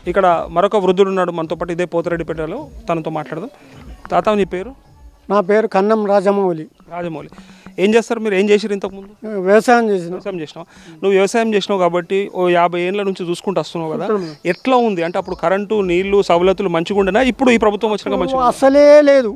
ఇక్కడ మరొక వృద్ధుడు ఉన్నాడు మనతో పాటు ఇదే పోతిరెడ్డిపేటలో తనతో మాట్లాడదాం తాత నీ పేరు నా పేరు కన్నం రాజమౌళి రాజమౌళి ఏం చేస్తారు మీరు ఏం చేసారు ఇంతకుముందు వ్యవసాయం చేసిన వ్యవసాయం చేసినావు నువ్వు వ్యవసాయం చేసినావు కాబట్టి ఓ యాభై ఏళ్ళ నుంచి చూసుకుంటూ వస్తున్నావు కదా ఎట్లా ఉంది అంటే అప్పుడు కరెంటు నీళ్లు సవలతులు మంచిగా ఉండేనా ఇప్పుడు ఈ ప్రభుత్వం వచ్చినాక మంచిగా ఉందా? అసలే లేదు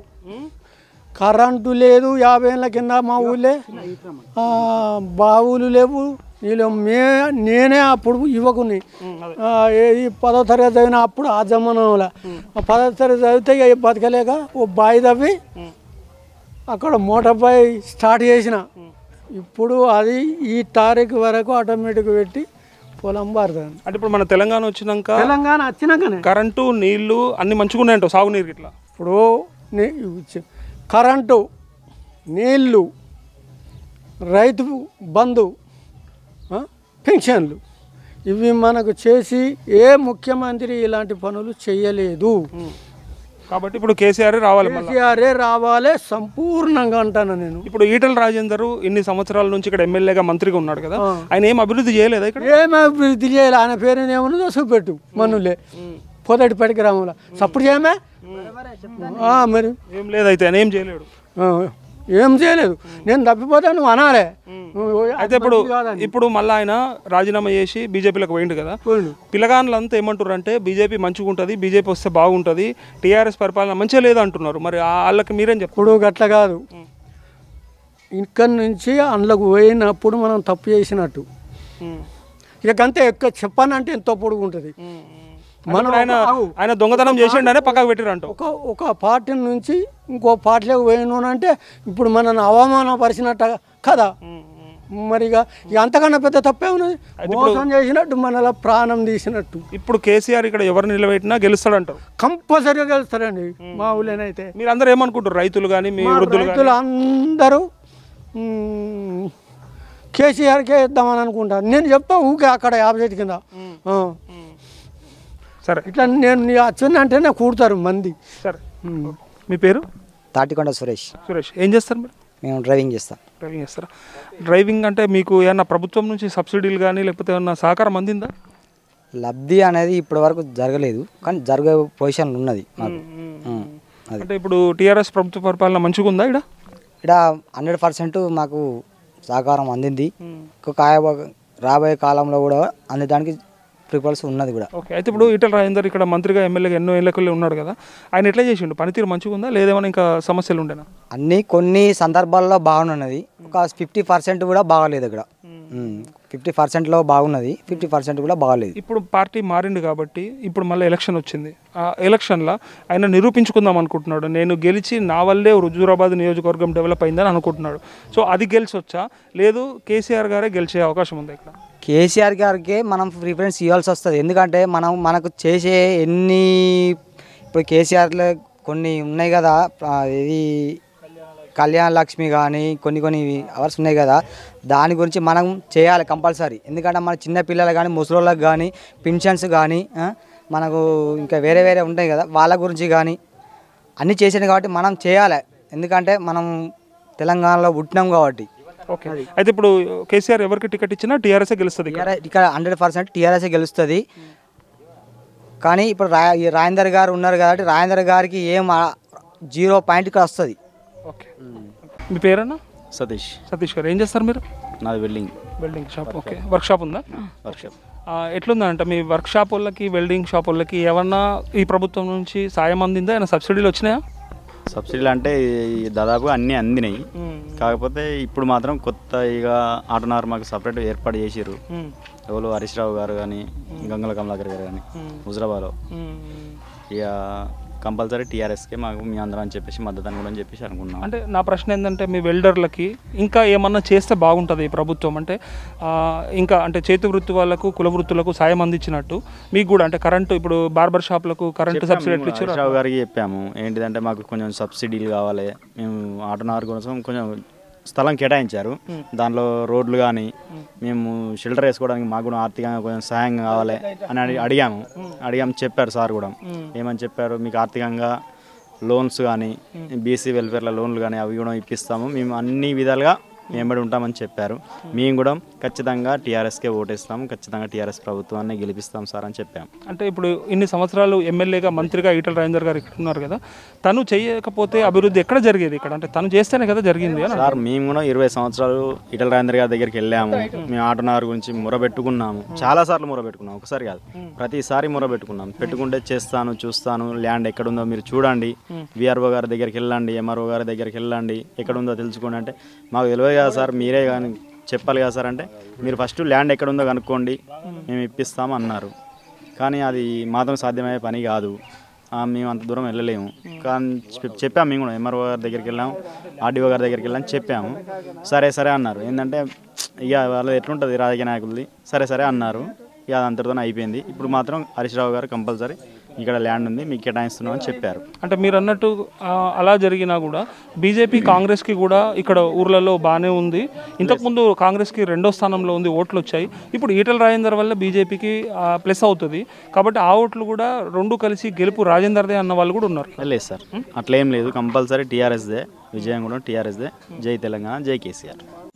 కరెంటు లేదు యాభై ఏళ్ళ కింద మా ఊళ్ళే ఆ, బావులు లేవు నీళ్ళు మే నేనే అప్పుడు యువకుని ఆ, ఏది పదో తరగతి చదివిన అప్పుడు ఆ జమానంలో ఆ పదో తరగతి చదివితే ఇక బతకలేక ఓ బావి తవ్వి అక్కడ మోటార్ బాయ్ స్టార్ట్ చేసిన ఇప్పుడు అది ఈ తారీఖు వరకు ఆటోమేటిక్ పెట్టి పొలం పారుతుంది అంటే ఇప్పుడు మన తెలంగాణ వచ్చినాక తెలంగాణ వచ్చినాకనే కరెంటు నీళ్లు అన్ని మంచిగా ఉన్నాయంట సాగునీరు ఇట్లా ఇప్పుడు నీ- ఇచ్చి- కరెంటు నీళ్ళు రైతు బంధు ఆ, పెన్షన్లు ఇవి మనకు చేసి ఏ ముఖ్యమంత్రి ఇలాంటి పనులు చేయలేదు కాబట్టి ఇప్పుడు కేసీఆర్ రావాలి మళ్ళీ కేసీఆరే రావాలే సంపూర్ణంగా అంటాను నేను ఇప్పుడు ఈటల రాజేందర్ ఇన్ని సంవత్సరాల నుంచి ఇక్కడ ఎమ్మెల్యేగా మంత్రిగా ఉన్నాడు కదా ఆయన ఏం అభివృద్ధి చేయలేదా ఇక్కడ ఏమి అభివృద్ధి చేయాలి ఆయన పేరు ఏమన్నదో చూపెట్టు మనులే పొదటిపేట గ్రామంలో సప్పుడు చేయమే ఆ, మరి ఏం లేదైతే ఆయన ఏం చేయలేడు ఆ, ఏం చేయలేదు నేను తప్పిపోతే నువ్వు అనాలే నువ్వు అయితే ఇప్పుడు మంచిది కాదని. ఇప్పుడు మళ్ళీ ఆయన రాజీనామా చేసి బీజేపీలోకి పోయిండు కదా పోయిండు. పిల్లగాన్లంతా ఏమంటారు అంటే బీజేపీ మంచిగా ఉంటుంది బీజేపీ వస్తే బాగుంటుంది టీఆర్ఎస్ పరిపాలన మంచిగా లేదు అంటున్నారు మరి ఆ- వాళ్ళకి మీరేం చెప్తారు ఇప్పుడు గట్ల కాదు ఇక్కడి నుంచి అందులోకి పోయినప్పుడు మనం తప్పు చేసినట్టు ఇక అంతే ఎక్కువ చెప్పానంటే ఎంతో పొడుగు ఉంటుంది మనం ఆయన ఆయన దొంగతనం చేసిండనే పక్కకు పెట్టిరంట ఒక ఒక పార్టీ నుంచి ఇంకో పార్టీలోకి పోయినాను అంటే ఇప్పుడు మనల్ని అవమానపరిచినట్ట కదా మరి ఇక ఇక అంతకన్నా పెద్ద తప్పే ఉన్నది మోసం చేసినట్టు మనలో ప్రాణం తీసినట్టు ఇప్పుడు కేసీఆర్ ఇక్కడ ఎవరు నిలబెట్టినా గెలుస్తాడంటారు కంపల్సరీగా గెలుస్తారండి మా ఊళ్ళోనైతే మీరు అందరూ ఏమనుకుంటారు రైతులు కానీ మీ మా వృద్ధులు కానీ రైతులు అందరూ మ్, కేసీఆర్కే ఇద్దామని అనుకుంటారు నేను చెప్తా ఊకే అక్కడ యాభై చెట్టు కింద ఆ. సరే ఇట్లా నేను నీ వచ్చిందంటేనే కూడతారు మంది సరే మీ పేరు తాటికొండ సురేష్ సురేష్ ఏం చేస్తారు మీరు మేము డ్రైవింగ్ చేస్తాం డ్రైవింగ్ చేస్తారా డ్రైవింగ్ అంటే మీకు ఏమన్నా ప్రభుత్వం నుంచి సబ్సిడీలు కానీ లేకపోతే ఏమన్నా సహకారం అందిందా లబ్ధి అనేది ఇప్పటి వరకు జరగలేదు కానీ జరిగే పొజిషన్ ఉన్నది మాకు ఉం. అది అంటే ఇప్పుడు టీఆర్ఎస్ ప్రభుత్వ పరిపాలన మంచిగా ఉందా ఇక్కడ ఇక్కడ హండ్రెడ్ పర్సెంట్ మాకు సహకారం అందింది ఇంకొక ఆయా- రాబోయే కాలంలో కూడా అందడానికి ప్రిపల్స్ ఉన్నది కూడా ఓకే అయితే ఇప్పుడు ఈటల రాజేందర్ ఇక్కడ మంత్రిగా ఎమ్మెల్యేగా ఎన్నో ఏళ్ళకెళ్ళి ఉన్నాడు కదా ఆయన ఎట్లా చేసిండు పనితీరు మంచిగా ఉందా లేదేమైనా ఇంకా సమస్యలు ఉండేనా అన్నీ కొన్ని సందర్భాల్లో బాగున్నది ఒక ఫిఫ్టీ పర్సెంట్ కూడా బాగలేదు ఇక్కడ ఫిఫ్టీ పర్సెంట్లో బాగున్నది ఫిఫ్టీ పర్సెంట్ కూడా బాగలేదు ఇప్పుడు పార్టీ మారిండు కాబట్టి ఇప్పుడు మళ్ళీ ఎలక్షన్ వచ్చింది ఆ ఎలక్షన్లో ఆయన నిరూపించుకుందాం అనుకుంటున్నాడు నేను గెలిచి నా వల్లే హుజూరాబాద్ నియోజకవర్గం డెవలప్ అయిందని అనుకుంటున్నాడు సో అది గెలిచొచ్చా లేదు కేసీఆర్ గారే గెలిచే అవకాశం ఉంది ఇక్కడ కేసీఆర్ గారికి మనం ప్రిఫరెన్స్ ఇవ్వాల్సి వస్తుంది ఎందుకంటే మనం మనకు చేసే ఎన్ని ఇప్పుడు కేసీఆర్లో కొన్ని ఉన్నాయి కదా ఆ, ఇది కళ్యాణ లక్ష్మి కానీ కొన్ని కొన్ని అవర్స్ ఉన్నాయి కదా దాని గురించి మనం చేయాలి కంపల్సరీ ఎందుకంటే మన చిన్న పిల్లలు కానీ ముసలోళ్ళకి కానీ పెన్షన్స్ కానీ ఆ, మనకు ఇంకా వేరే వేరే ఉంటాయి కదా వాళ్ళ గురించి కానీ అన్నీ చేసాను కాబట్టి మనం చేయాలి ఎందుకంటే మనం తెలంగాణలో పుట్టినాం కాబట్టి ఓకే అయితే ఇప్పుడు కేసీఆర్ ఎవరికి టికెట్ ఇచ్చినా టీఆర్ఎస్ గెలుస్తుంది ఇక్కడ టీఆర్ఎస్ ఇక్కడ హండ్రెడ్ పర్సెంట్ టీఆర్ఎస్ గెలుస్తుంది కానీ ఇప్పుడు రా ఈ రాజేందర్ గారు ఉన్నారు కాబట్టి రాజేందర్ గారికి ఏం ఆ- జీరో పాయింట్ ఇక్కడ వస్తుంది ఓకే మీ పేరన్నా సతీష్ సతీష్ గారు ఏం చేస్తారు మీరు నాది welding welding shop okay work shop ఉందా వర్క్షాప్ ఆ, ఎట్లుందంటే మీ వర్క్ షాప్ వాళ్ళకి వెల్డింగ్ షాప్ వాళ్ళకి ఏమన్నా ఈ ప్రభుత్వం నుంచి సాయం అందిందా ఏమైనా సబ్సిడీలు వచ్చినాయా సబ్సిడీలు అంటే ఈ దాదాపుగా అన్నీ అందినాయి కాకపోతే ఇప్పుడు మాత్రం కొత్త ఇక ఆటోనార్ మాకు సపరేట్ ఏర్పాటు చేసిర్రు ఎవరు హరీష్ రావు గారు కానీ గంగల కమలాకర్ గారు కానీ హుజరాబాద్లో ఇక కంపల్సరీ టీఆర్ఎస్కే మాకు మీ అందరం అని చెప్పేసి మద్దతు అని కూడా అని చెప్పేసి అనుకున్నాం అంటే నా ప్రశ్న ఏంటంటే మీ వెల్డర్లకి ఇంకా ఏమన్నా చేస్తే బాగుంటుంది ఈ ప్రభుత్వం అంటే ఆ, ఇంకా అంటే చేతి వృత్తి వాళ్ళకు కుల వృత్తులకు సాయం అందించినట్టు మీకు కూడా అంటే కరెంటు ఇప్పుడు బార్బర్ షాప్లకు కరెంటు సబ్సిడీ ఎట్లా ఇచ్చారు హరీష్ రావు గారికి చెప్పాము ఏంటిదంటే మాకు కొంచెం సబ్సిడీలు కావాలి మేము ఆటోనార్ కోసం కొంచెం స్థలం కేటాయించారు దానిలో రోడ్లు కానీ మేము షెల్టర్ వేసుకోవడానికి మాకు కూడా ఆర్థికంగా కొంచెం సహాయం కావాలి అని అడి అడిగాము అడిగాము చెప్పారు సార్ కూడా ఏమని చెప్పారు మీకు ఆర్థికంగా లోన్స్ కానీ బీసీ వెల్ఫేర్ల లోన్లు కానీ అవి కూడా ఇప్పిస్తాము మేము అన్ని విధాలుగా మేంబడి ఉంటామని చెప్పారు మేము కూడా ఖచ్చితంగా టీఆర్ఎస్కే ఓటేస్తాం ఖచ్చితంగా టీఆర్ఎస్ ప్రభుత్వాన్ని గెలిపిస్తాం సార్ అని చెప్పాం అంటే ఇప్పుడు ఇన్ని సంవత్సరాలు ఎమ్మెల్యేగా మంత్రిగా ఈటల రాజేందర్ గారు ఇక్కడ ఉన్నారు కదా తను చేయకపోతే అభివృద్ధి ఎక్కడ జరిగేది ఇక్కడ అంటే తను చేస్తేనే కదా జరిగింది అని సార్ మేము కూడా ఇరవై సంవత్సరాలు ఇటల రాజేంద్ర గారి దగ్గరికి వెళ్ళాము మేము ఆటోనగర్ గురించి మొరబెట్టుకున్నాము చాలా సార్లు మొరబెట్టుకున్నాం ఒకసారి కాదు ప్రతిసారి మొరబెట్టుకున్నాం పెట్టుకుంటే చేస్తాను చూస్తాను ల్యాండ్ ఎక్కడుందో మీరు చూడండి విఆర్ఓ గారి దగ్గరికి వెళ్ళండి ఎంఆర్ఓ గారి దగ్గరికి వెళ్ళండి ఎక్కడుందో తెలుసుకోండి అంటే మాకు తెలియదు కదా సార్ మీరే కానీ చెప్పాలి కదా సార్ అంటే మీరు ఫస్ట్ ల్యాండ్ ఎక్కడుందో కనుక్కోండి మేము ఇప్పిస్తాము అన్నారు కానీ అది మాత్రం సాధ్యమయ్యే పని కాదు ఆ, మేము అంత దూరం వెళ్ళలేము కానీ చెప్- చెప్పాము మేము కూడా ఎంఆర్ఓ గారి దగ్గరికి వెళ్ళాము ఆర్డీఓ గారి దగ్గరికి వెళ్ళాము చెప్పాము సరే సరే అన్నారు ఏంటంటే ఇక వాళ్ళది ఎట్లుంటుంది రాజకీయ నాయకులది సరే సరే అన్నారు ఇక అది అంతటితోనే అయిపోయింది ఇప్పుడు మాత్రం హరీష్ రావు గారు కంపల్సరీ ఇక్కడ ల్యాండ్ ఉంది మీకు కేటాయిస్తున్నాం అని చెప్పారు అంటే మీరు అన్నట్టు ఆ, అలా జరిగినా కూడా బీజేపీ కాంగ్రెస్కి కూడా ఇక్కడ ఊర్లలో బాగానే ఉంది ఇంతకుముందు కాంగ్రెస్కి రెండో స్థానంలో ఉంది ఓట్లు వచ్చాయి ఇప్పుడు ఈటల రాజేందర్ వల్ల బీజేపీకి ప్లస్ అవుతుంది కాబట్టి ఆ ఓట్లు కూడా రెండు కలిసి గెలుపు రాజేందర్దే అన్న వాళ్ళు కూడా ఉన్నారు లేదు సార్ అట్లా ఏం లేదు కంపల్సరీ టీఆర్ఎస్దే విజయం కూడా టీఆర్ఎస్దే జై తెలంగాణ జై కేసీఆర్